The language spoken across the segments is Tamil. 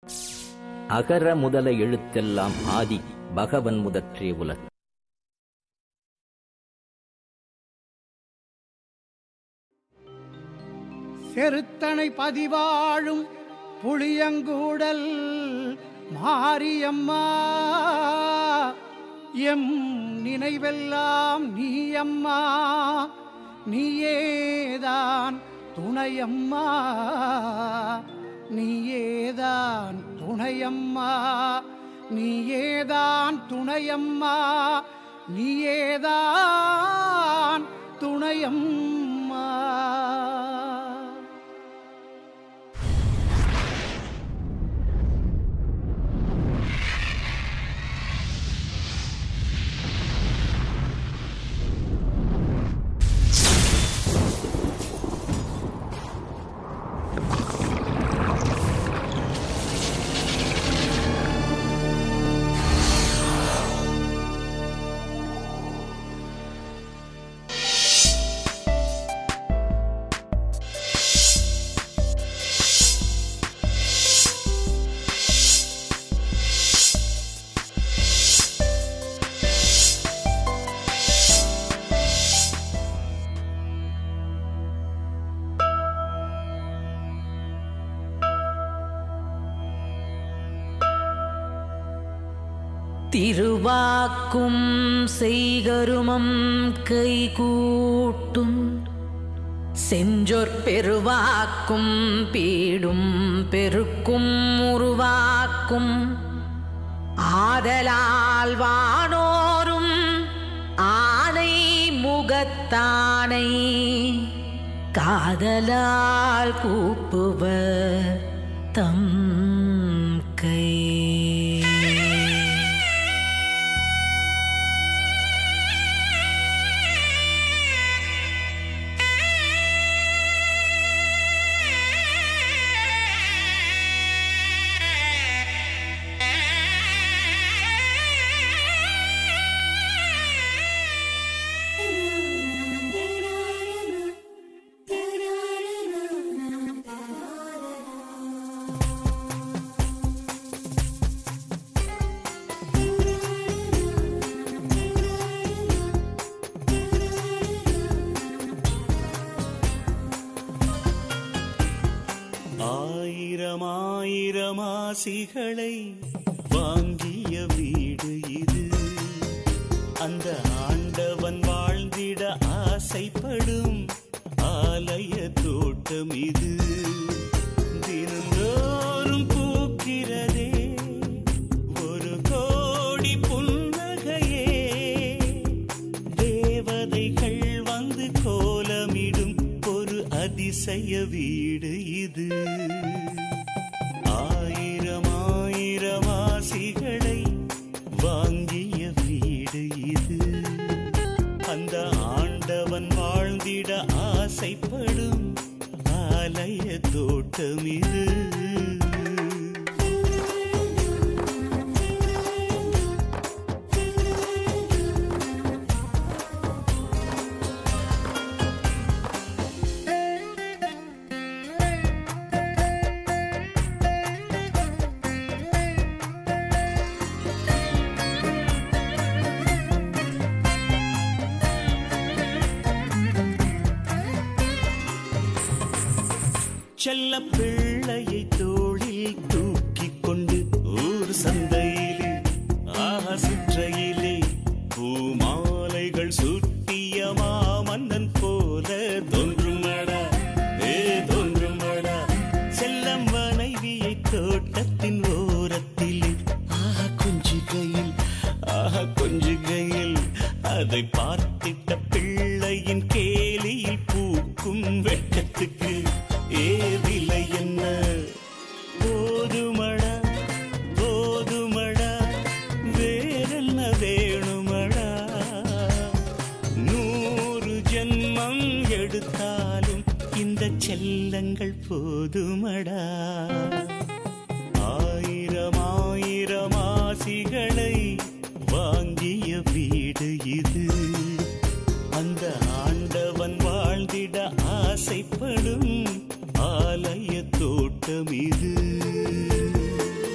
அகர முதல எழுத்தெல்லாம் ஆதி பகவன் முதற்றே உலகு செருத்தனை பதிவாழும் புளியங்கூடல் மாரியம்மா எம் நினைவெல்லாம் நீ அம்மா நீயேதான் துணையம்மா நீயேதான் துணையம்மா நீயேதான் துணையம்மா நீயேதான் துணையம்மா திருவாக்கும் செய்கருமம் கைகூட்டும் செஞ்சொற் பெருவாக்கும் பீடும் பெருக்கும் உருவாக்கும் ஆதலால் வானோரும் ஆனை முகத்தானை காதலால் கூப்புவர் தம் கை ஆயிரம் ஆயிரம் ஆசிகளை வாங்கிய வீடு இது அந்த ஆண்டவன் வாழ்ந்திட ஆசைப்படும் ஆலய தோட்டம் இது தினந்தோறும் பூக்கிறதே ஒரு கோடி புன்னகையே தேவதைகள் வந்து கோலமிடும் ஒரு அதிசய வீடு இது ஆயிரம் ஆயிரம் ஆசிகளை வாங்கிய வீடு இது அந்த ஆண்டவன் வாழ்ந்திட ஆசைப்படும் ஆலய தோட்டம் இது செல்ல பிள்ளையை தோளில் தூக்கிக் கொண்டு ஊர் சந்தையிலே ஆஹா சுற்றையிலே பூமாலைகள் சுட்டிய மாமன்னன் போல தோன்றுமடா ஏ தோன்றுமடா செல்லம் மனைவியை தோட்டத்தின் ஓரத்திலே ஆஹா கொஞ்சுகையில் ஆஹா கொஞ்சுகையில் அதை பார்த்திட்ட பிள்ளையின் கேலியில் பூக்கும் வெட்கத்துக்கு ஏ விலை என்ன போதுமடா போதுமடா வேறென்ன வேணுமடா நூறு ஜென்மம் எடுத்தாலும் இந்த செல்லங்கள் போதுமடா ஆயிரம் ஆயிரம் ஆசிகளை வாங்கிய வீடு இது அந்த ஆண்டவன் வாழ்ந்திட ஆசைப்படும் ஆலய தோட்டம் இது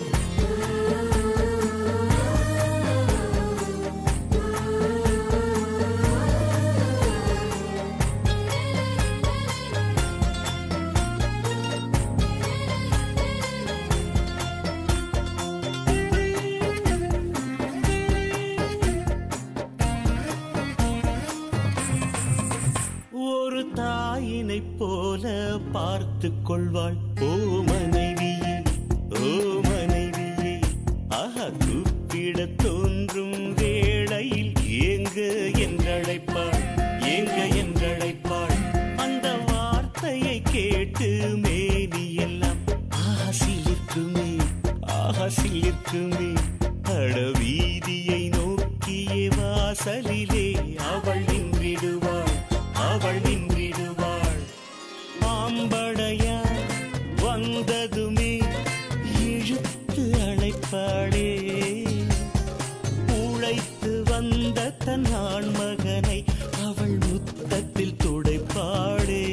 போல பார்த்து கொள்வாள் ஓ மனைவியே ஓ மனைவியே ஆஹா கூப்பிட தோன்றும் வேளையில் ஏங்க என்றழைப்பாள் ஏங்க என்றழைப்பாள் அந்த வார்த்தையை கேட்டு மேனி எல்லாம் ஆஹா சிலிர்க்குமே ஆஹா சிலிர்க்குமே அட வீதியை நோக்கிய வாசலிலே அவள் நின்றிடுவாள் அவள் நின்றிடுவாள் பாம்படையா வந்ததுமே இழுத்து அழைப்பாளே உழைத்து வந்த தன் ஆண் மகனை அவள் முத்தத்தில் துடைப்பாளே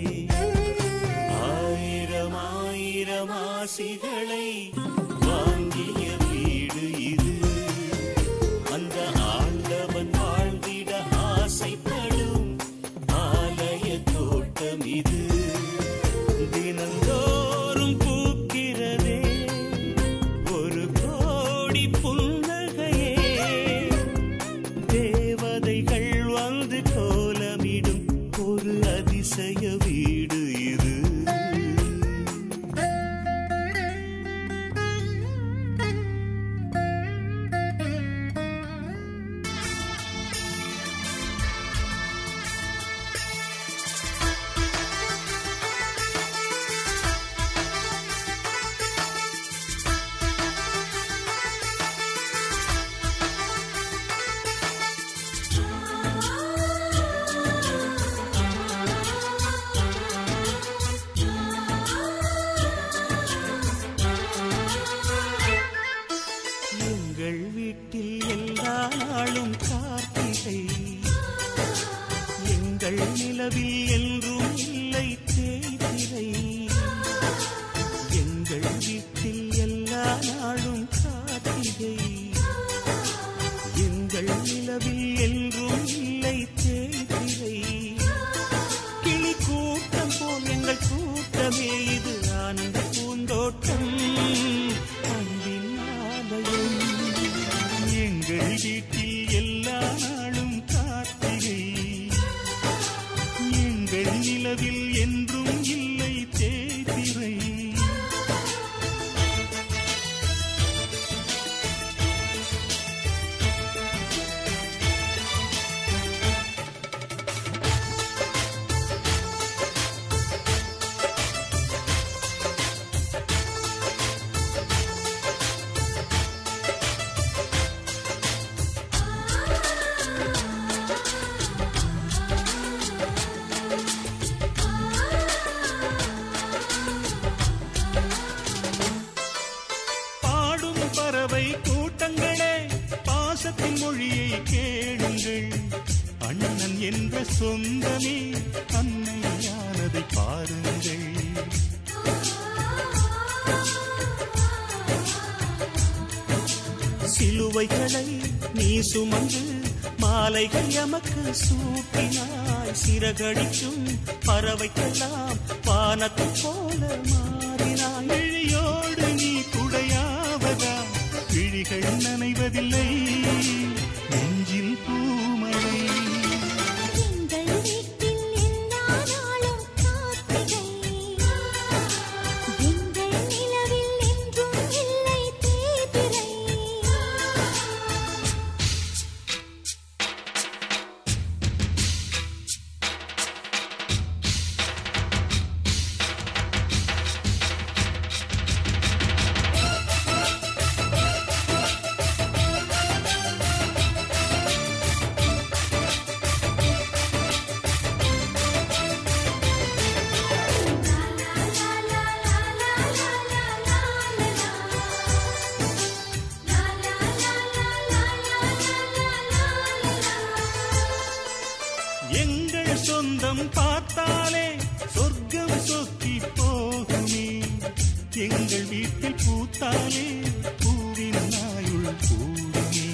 ஆயிரம் ஆயிரம் ஆசிகளை வாங்கிய வீடு இது அந்த ஆண்டவன் வாழ்ந்திட ஆசைப்படும் ஆலய தோட்டம் இது தினந்தோறும் பூக்கிறதே ஒரு கோடி புன்னகையே தேவதைகள் வந்து கோலமிடும் ஒரு அதிசய வீடு இது எங்கள் வீட்டில் எல்லா நாளும் கார்த்திகை எங்கள் நிலவில் என்றும் இல்லை தேய்திரை எங்கள் வீட்டில் எல்லா நாளும் கார்த்திகை எங்கள் நிலவில் என்றும் இல்லை தேய்திரை கிளி கூட்டம் போல் எங்கள் கூட்டமே இது ஆனந்த பூந்தோட்டம் அன்பின் ஆலயம் எங்கள் வீட்டில் எல்லா நாளும் கார்த்திகை எங்கள் நிலவில் என்றும் இல்லை தேய்திரை பாடும் பறவை கூட்டங்களே பாசத்தின் மொழியை கேளுங்கள் அண்ணன் என்ற சொந்தமே அன்னையானதை பாருங்கள் சிலுவைகளை நீ சுமந்து மாலைகள் எமக்கு சூட்டினாய் சிறகடிக்கும் பறவைக்கெல்லாம் வானத்தை போல மாறினாய் விழியோடு நீ குடையாவதா விழிகள் நனைவதில்லை நெஞ்சில் பூமழை எங்கள் வீட்டில் எல்லா நாளும் கார்த்திகை எங்கள் நிலவில் என்றும் இல்லை தேய்பிறை எங்கள் சொந்தம் பார்த்தாலே சொர்க்கம் சொக்கி போகுமே எங்கள் வீட்டில் பூத்தாலே பூவின் நாயுள் கூடுமே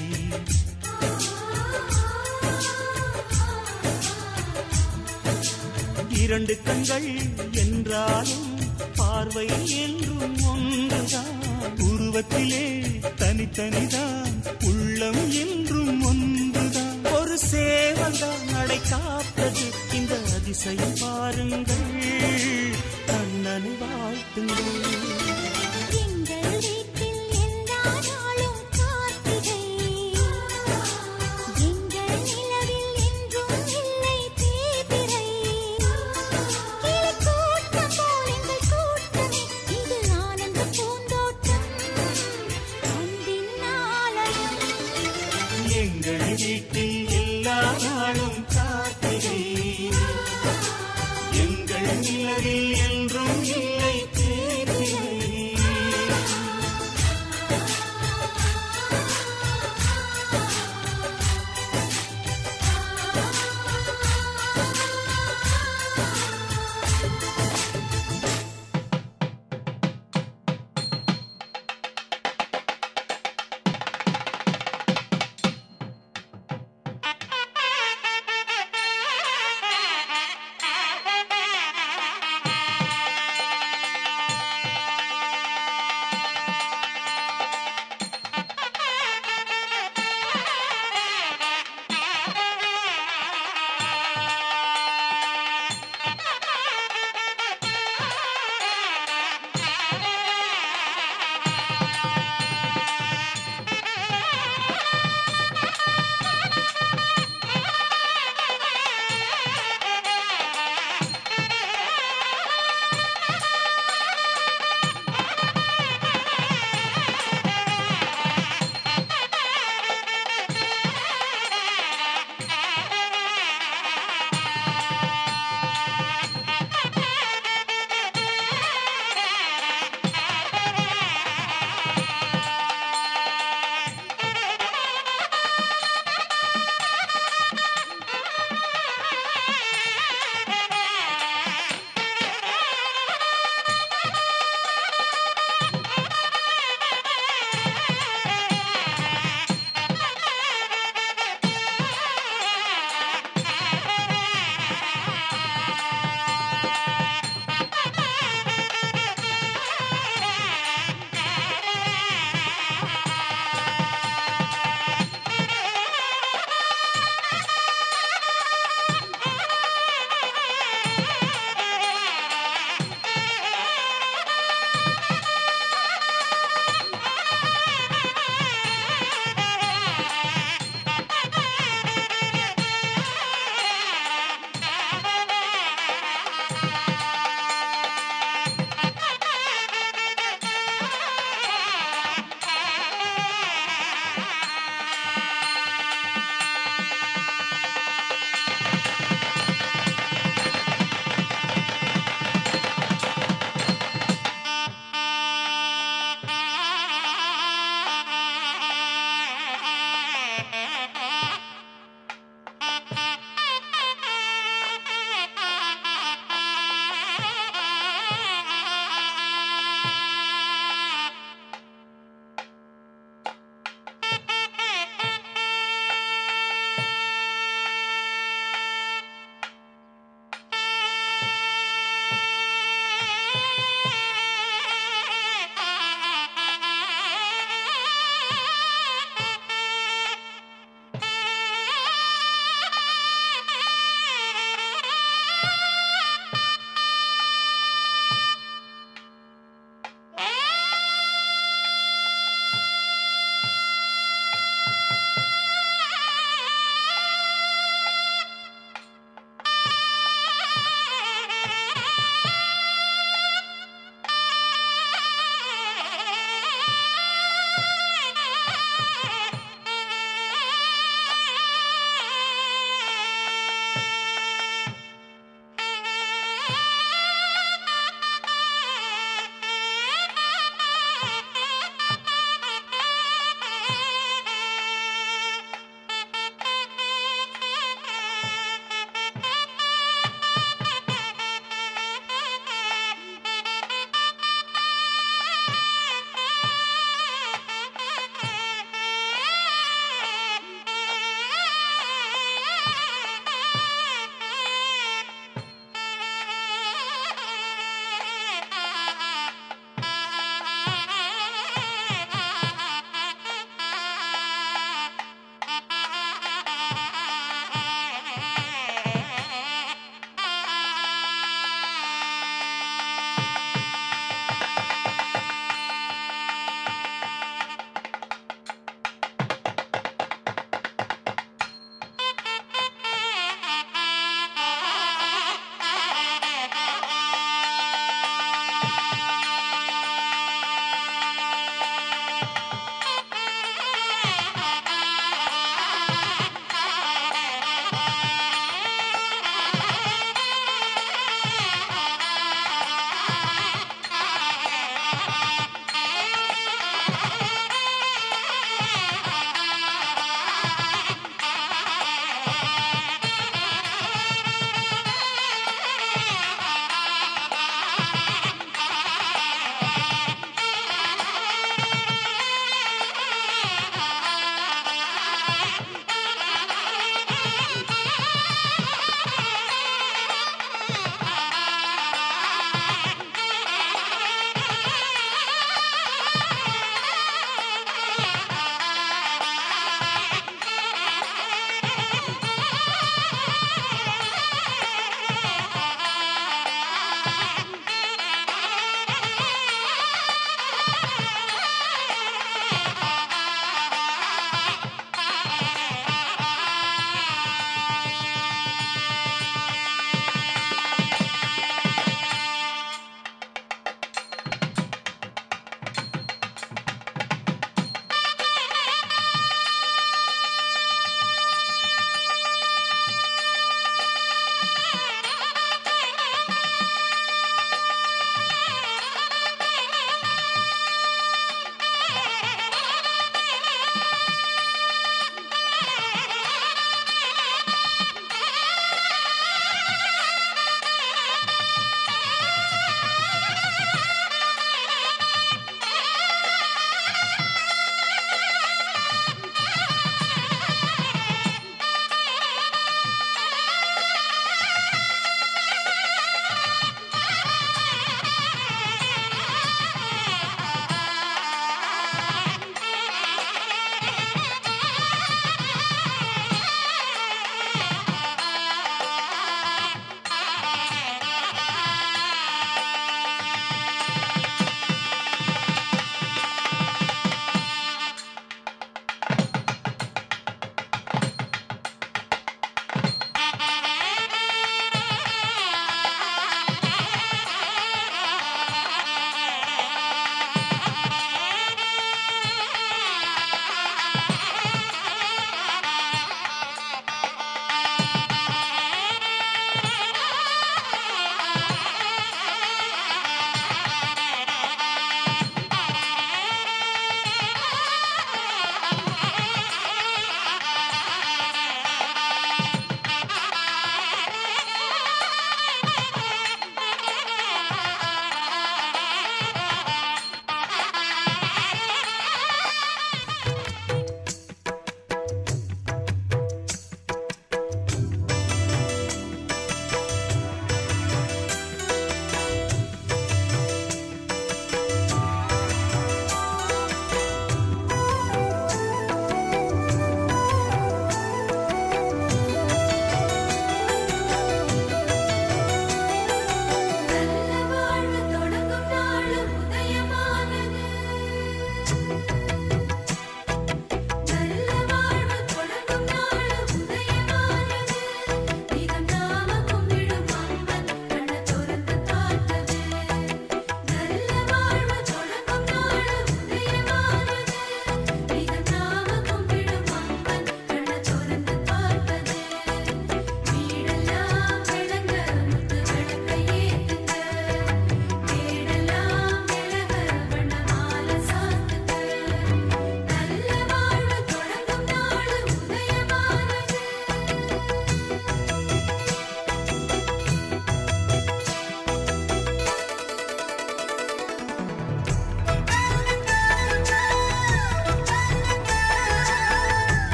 இரண்டு கண்கள் என்றாலும் பார்வை என்றும் ஒன்றுதான் உருவத்திலே தனித்தனிதான் உள்ளம் என்றும் ஒன்றுதான் ஒரு சேவல்தான் நடை காத்தது இந்த அதிசயம் பாருங்கள் கண்ணனை வாழ்த்துங்கள் எங்கள் வீட்டில் எல்லா நாளும் கார்த்திகை எங்கள் நிலவில் என்றும் இல்லை தேய்பிறை கிளிக்கூட்டம் போல் எங்கள் கூட்டமே இது ஆனந்த பூந்தோட்டம் அன்பின் ஆலயம் எங்கள் வீட்டில் எல்லா நாளும் காத்திரை எங்கள் நிலவில் என்றும் இல்லை தேய்பிறை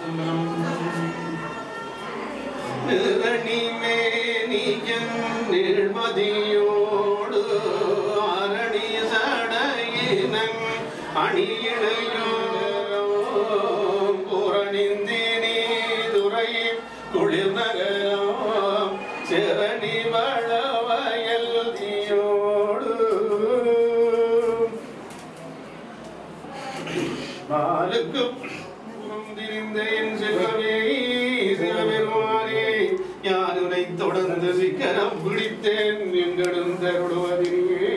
நிறணிமேனியன் நிழ்மதியோடு அரணி சடையினன் அணியிழையோ புறணிந்தினி துறை குளிர்நகரம் செரணி வளவயல் தீயோடு பாலுக்கு புறம் திரிந்த என் செல்வமே சிவபெருமானே யாருனை தொடர்ந்து சிக்கரம் பிடித்தேன் எங்கெழுந்தருடுவதினியே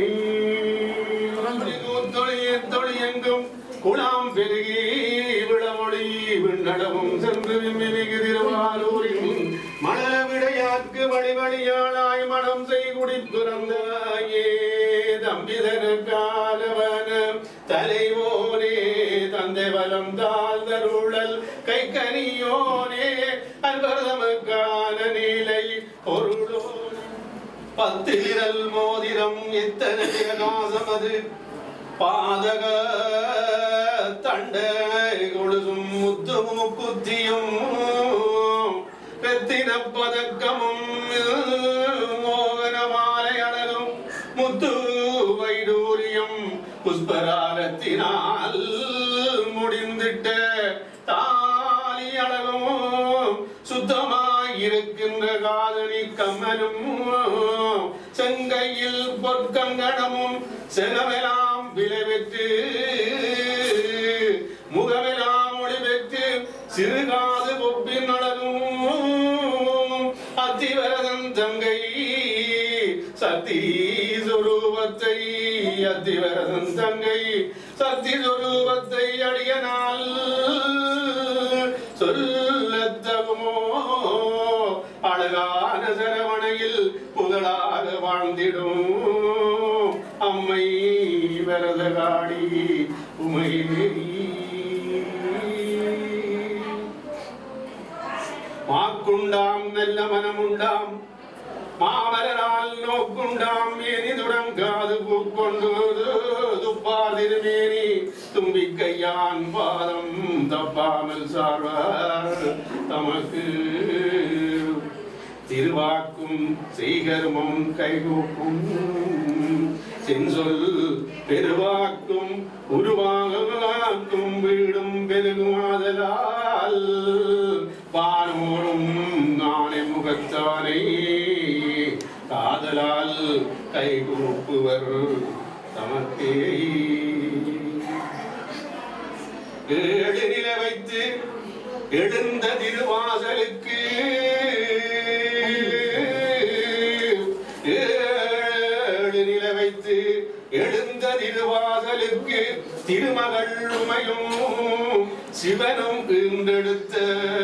தொழிய தொழியெங்கும் குழாம் பெருகி விளமொழி விண்ணடவும் சென்று மிகு திருவாரூரின் மணல விடையாக்கு வழி வழியாளாய் மனம் செய்குடி பிறந்தாயே தம்பிதன காலவன தலைவோனே தந்தை வலம் தாழ்ந்தருளல் கை கனியோனே அன்பர்தமக்கான நீலை பொருளோனே பத்து விரல் மோதிரம் எத்தனை காசமது பாதக தண்ட கொழுசும் முத்தும் குத்தியும் ரத்தின பதக்கமும் மோகன மாலை அழகும் முத்து வைடூரியம் புஷ்பராகத்தினால் முடிந்திட்ட தாலி அழகும் சுத்தமாயிருக்கின்ற காதலி கம்மலும் செங்கையில் பொற்கங்கணமும் செலவெல்லாம் விளைவெற்று முகமெல்லாம் ஒளி பெற்று சிறுகாது கொப்பின் அழகும் அத்திவரதன் தங்கை சக்தி சொரூபத்தை அத்திவரதன் தங்கை சக்தி சொரூபத்தை அடியனால் சொல்லத்தகுமோ அழகான சரவணையில் புகழாக வாழ்ந்திடும் அம்மை வரதகாடி உமை மாக்குண்டாம் நல்ல மனமுண்டாம் மாமலரால் நோக்குண்டாம் மேனி துடங்காது பூக்கொண்டு துப்பார் திருமேனி தும்பிக்கையான் பாதம் தப்பாமல் சார்வார் தமக்கு திருவாக்கும் செய்கர்மம் கைகூக்கும் செஞ்சொல் பெருவாக்கும் உருவாகும் வீடும் பெருகுமாதலால் வானோரும் நாளை முகத்தானை காதலால் கைகூப்புவர் தமக்கே ஏழு நில வைத்து எழுந்த திருவாசலுக்கு ஏழு நில வைத்து எழுந்த திருவாசலுக்கு திருமகள் உமையும் சிவனும் ஈண்டெடுத்த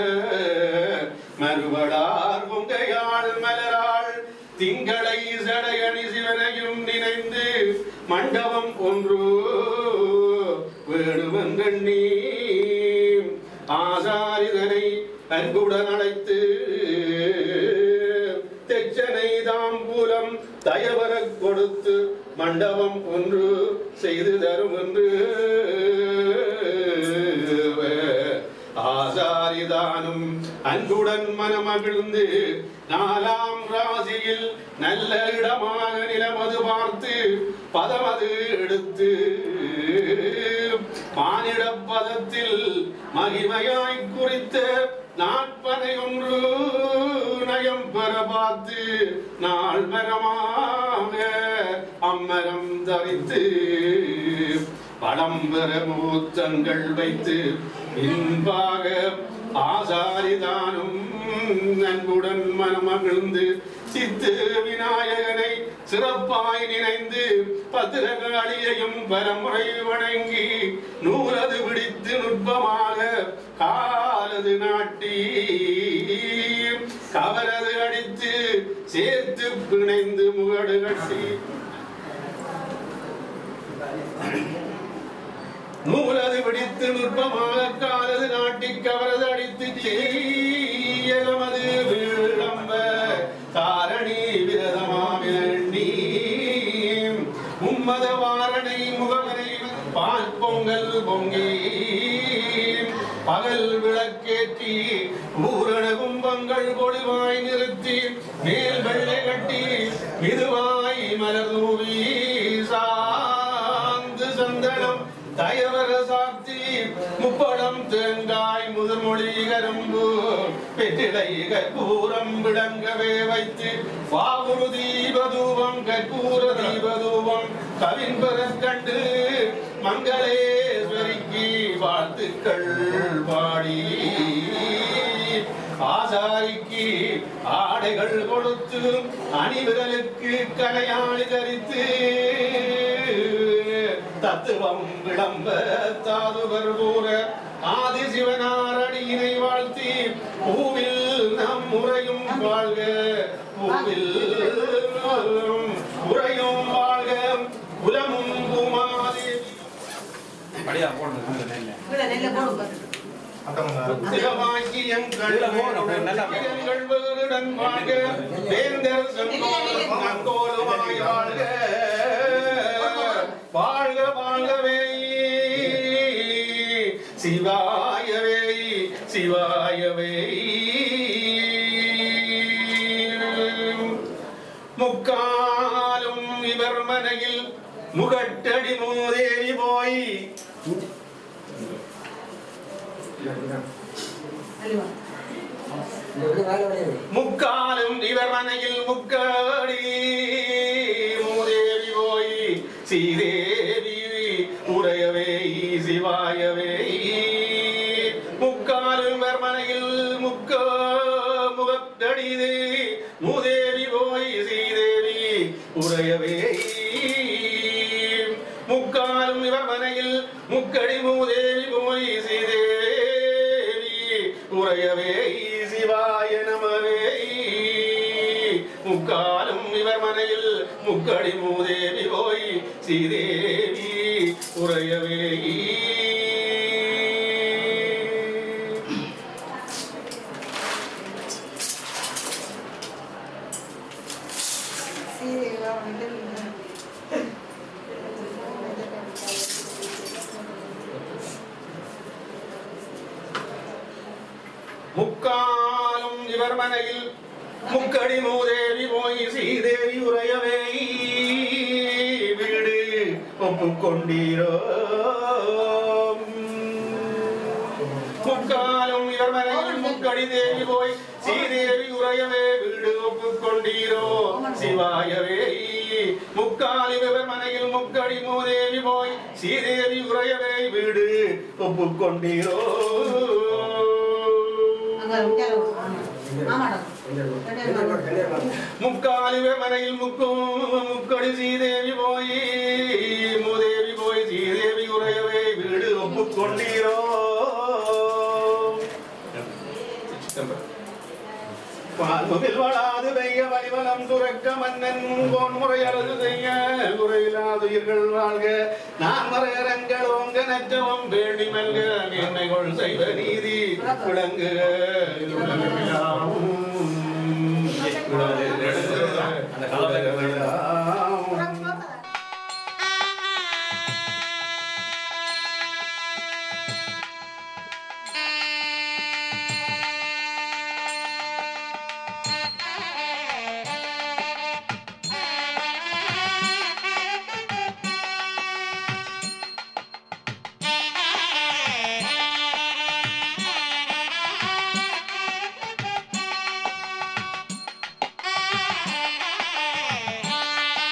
மறுபடார் உங்கையாள் மலராள் திங்களை சடையணி சிவனையும் நினைந்து மண்டபம் ஒன்று வேணுவென்றெண்ணி ஆசாரிதனை அன்புடன் அழைத்து தெச்சனை தாம்பூலம் தயவரக் கொடுத்து மண்டபம் ஒன்று செய்து தரும் என்று ஆசாரிதானும் அன்புடன் மனமகிழ்ந்து நாலாம் ராசியில் நல்ல இடமாக நிலமது பார்த்து பதமது எடுத்து மானிட பதத்தில் மகிமையாய் குறித்த நாட்பனை ஒன்று நயம் பெற பார்த்து நாள் மரமாக அம்மரம் தரித்து பழம் பெற மூத்தங்கள் வைத்து இன்பாக ஆசாரிதானும் நன்புடன் மனமகிழ்ந்து சித்து விநாயகனை சிறப்பாய் நினைந்து பத்திரகாளியையும் பரமுறை வணங்கி நூலது பிடித்து நுட்பமாக காலது நாட்டி கவரது அடித்து சேர்த்து பிணைந்து முகடு கட்டி நூலது பிடித்து நுட்பமாக காலது நாட்டி கவரது அடித்து செய்யலமது விளம்ப தாரணி விரதமாவினி உம்மத வாரணை முகவரை பால் பொங்கல் பொங்கி பகல் விளக்கேற்றி பூரண கும்பங்கள் பொழிவாய் நிறுத்தி மேல் வெள்ளை கட்டி மிதுவாய் மலர் தூவி சாந்து சந்தனம் தயவர சாத்தி முப்படம் தேங்காய் முதமொழி கரும்பு பெற்றிடை கற்பூரம் விளங்கவே வைத்து பாவுரு தீபதூபம் கற்பூர தீபதூபம் கவின்பெறக் கண்டு மங்களேஸ்வரிக்கு வாழ்த்துக்கள் பாடி ஆசாரிக்கு ஆடைகள் கொடுத்து அணிவிரலுக்கு கலையாளி தரித்து தத்துவம் விளம்ப தாதுவர் கூற ஆதி சிவனாரடியினை வாழ்த்தி பூவில் நம் முறையும் வாழ்க பூவில் உரையும் வாழ்க குலமும் பூமாதேவி சிவமாக்கியங்கள் வேறுடன் வாழ்க வேந்தர் செங்கோலும் நங்கோலுமாய் வாழ்க வாழ்க வாழ்கவே சிவாயவே சிவாயவே முக்காலும் இவர் மனையில் முகட்டடி மூதேவி போய் முக்காலும் இவர் மனையில் முக்காடி மூதேவி போய் ஸ்ரீதேவி உடையவே சிவாயவே முக்காலும் இவர் மனையில் முக்க முகத்தடிது மூதேவி போய் ஸ்ரீதேவி உடையவே முக்காலும் இவர் மனையில் முக்கடி மூதேவி போய் ஸ்ரீதேவி உறையவே சிவாய நமவே முக்காலும் இவர் மனையில் முக்கடி மூதேவி போய் ஸ்ரீதேவி உறையவே முக்காலும் இவர் மனையில் முக்கடி மூதேவி போய் சீதேவி உரையவே வீடு ஒப்புக்கொண்டீரோ முக்காலும் இவர் மனையில் முக்கடி தேவி போய் சீதேவி உரையவே வீடு ஒப்புக்கொண்டீரோ சிவாயவே முக்கால் இவர் மனையில் முக்கடி மூதேவி போய் சீதேவி உரையவே வீடு ஒப்புக்கொண்டீரோ முக்காலிவே மனையில் முக்கும் முக்கடி சீதேவி போய் மூதேவி போய் சீதேவி உரையவே வீடு ஒப்புக்கொண்டீரோ பால்முகில் வளாது பெய்ய வலிவலம் துறக்க மன்னன் கோன் முறை அரசு செய்ய குறையிலாதுயிர்கள் வாழ்க நான் மறையரங்கள் ஓங்க நற்றவம் வேண்டி மல்க மேன்மைகள் செய்வ நீதி விளங்குக உலகமெல்லாம். உலகமெல்லாம். ஆ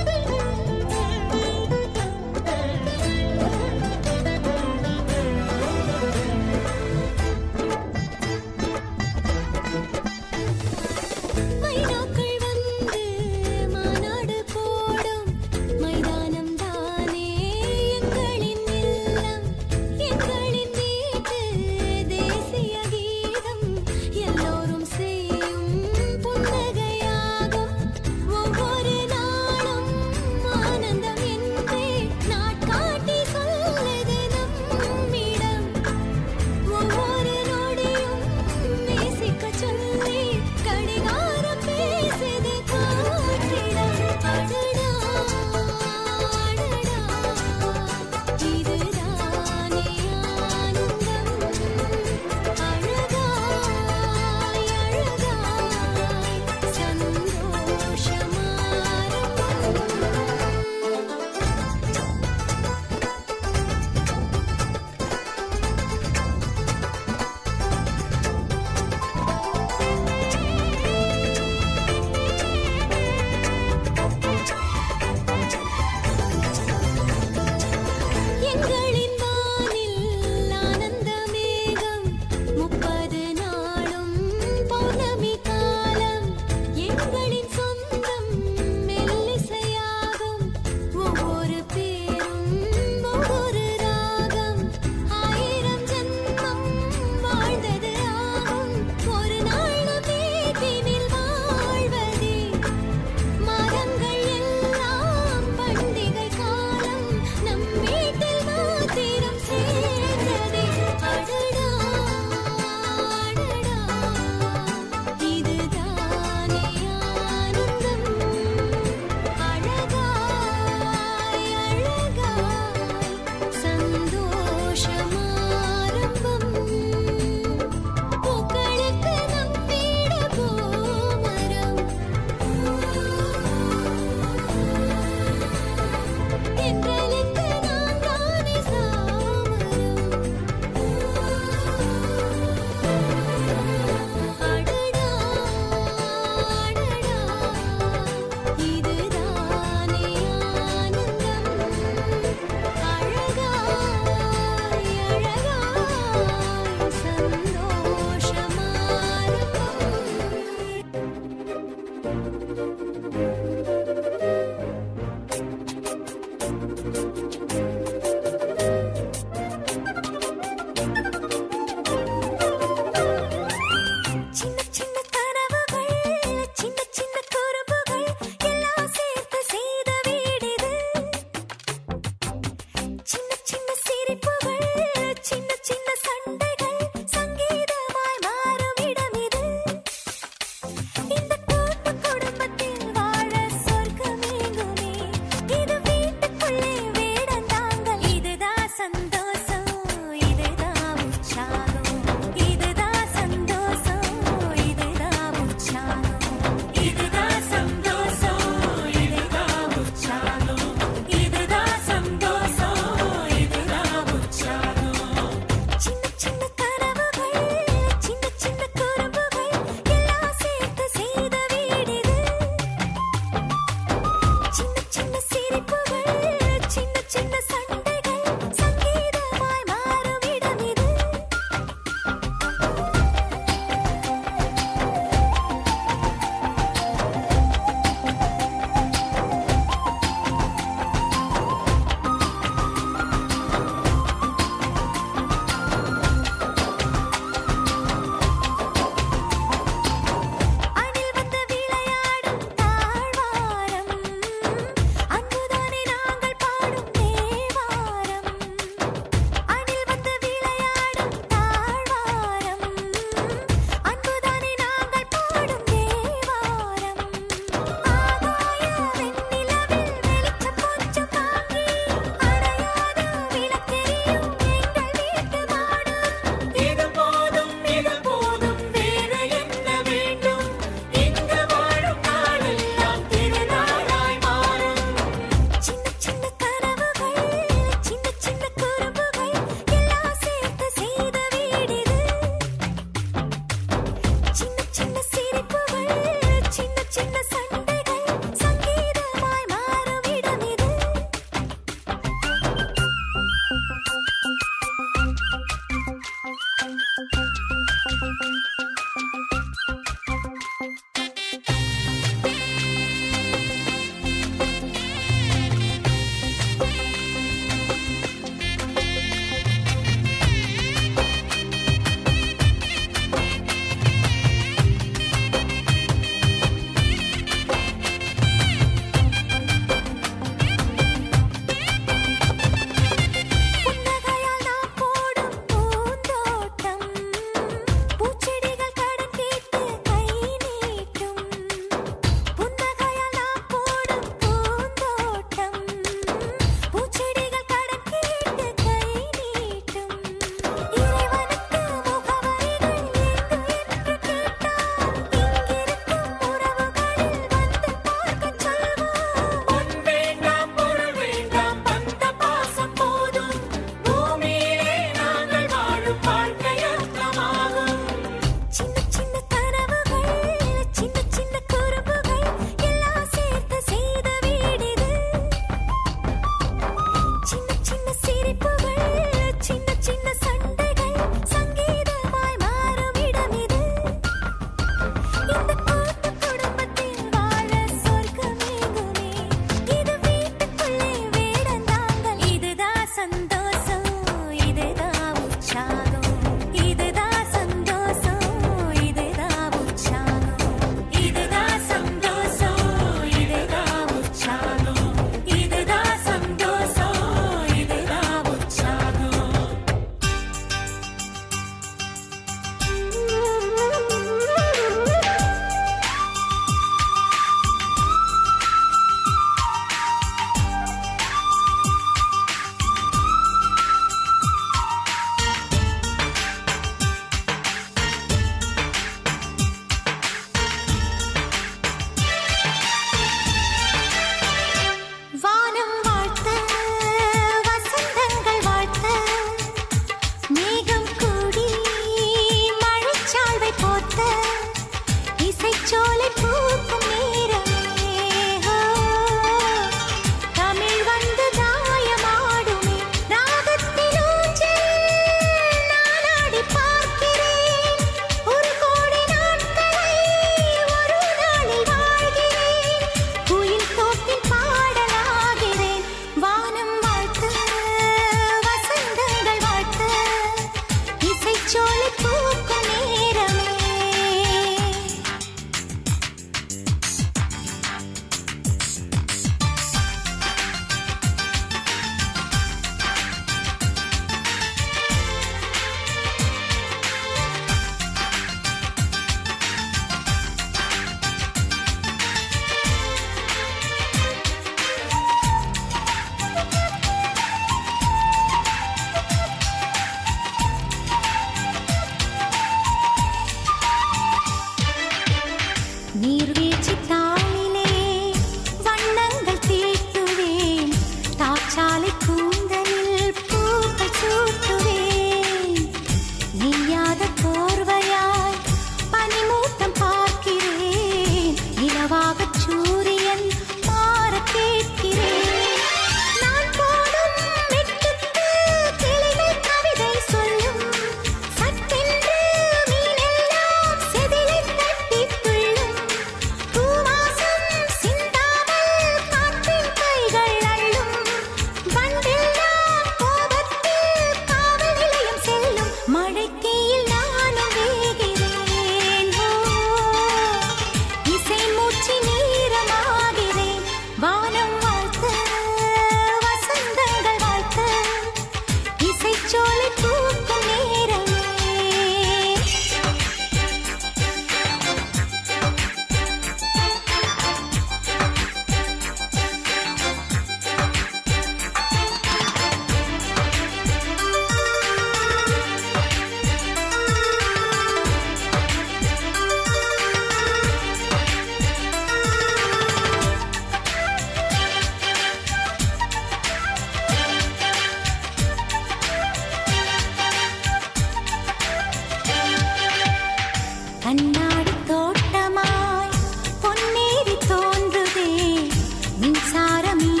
வாரமே